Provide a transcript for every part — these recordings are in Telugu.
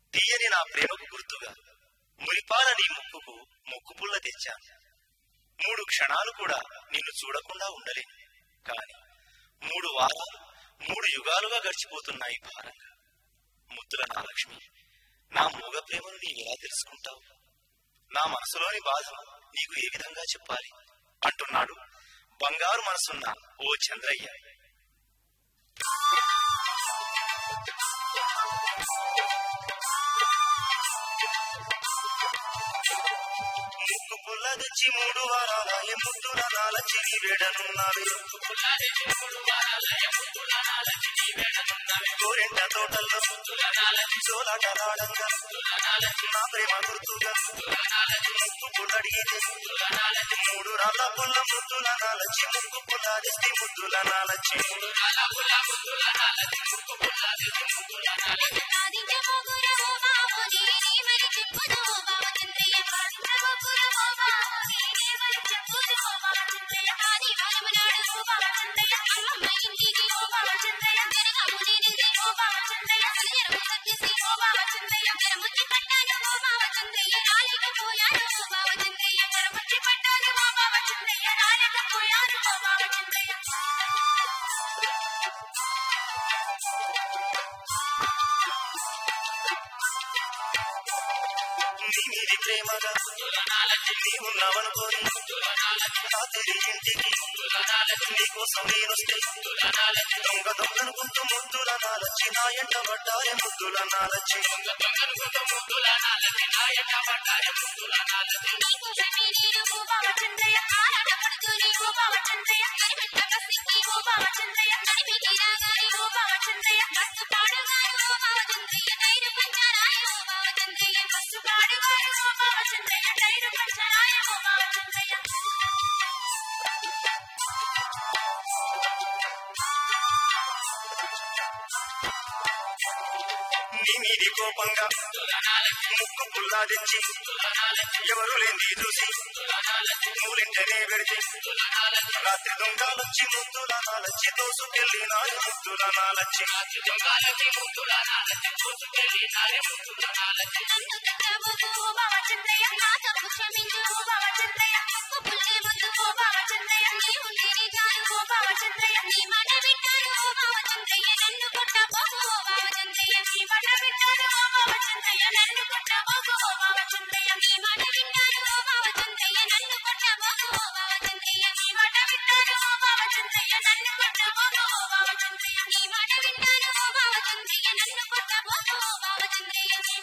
తీయని నా ప్రేమకు గుర్తుగా మురిపాల నీ ముక్కుకు ముక్కు పుల్ల తెచ్చాను మూడు క్షణాలు కూడా నిన్ను చూడకుండా ఉండలేను కాని మూడు వారాలు మూడు యుగాలుగా గడిచిపోతున్నాయి భారంగా ముద్దుల నా లక్ష్మి నా మూగ ప్రేమను నీవు ఎలా తెలుసుకుంటావు నా మనసులోని బాధను నీకు ఏ విధంగా చెప్పాలి అంటున్నాడు బంగారు మనసున్న ఓ చంద్రయ్య ముక్కు పుల్ల తెచ్చి మూడు వారాల ముద్దుల నాలచి నీ వేడనున్నావే గోరెంట తోటల్లో చోలాట రాడంగా నా ప్రేమ గుర్తుగా ముక్కు పుల్లడిగితే మూడు రాళ్ళ పుల్ల ముద్దుల నాలచి ముక్కు పుల్లాదిస్తే ముద్దుల నాలచి నీ మీది ప్రేమగా నీ ఉన్నావనుకోని రాత్రి ఇంటికి నీకోసం నేనొస్తే దొంగ దొంగనుకుంటూ ముద్దుల నాలచ్చి నా ఎంట పడ్డారే ముద్దుల నాలచ్చి నీ మీది కోపంగా ముక్కు పుల్లా తెచ్చి ఎవరు లేని చూసి నూరింటనే పెడితే రాత్రి దొంగలొచ్చి ముద్దుల నాలచ్చి దోసుకెళ్ళి నాయ ముద్దుల నాలచ్చి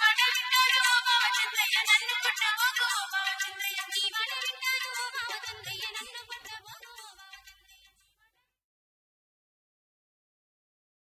నన్ను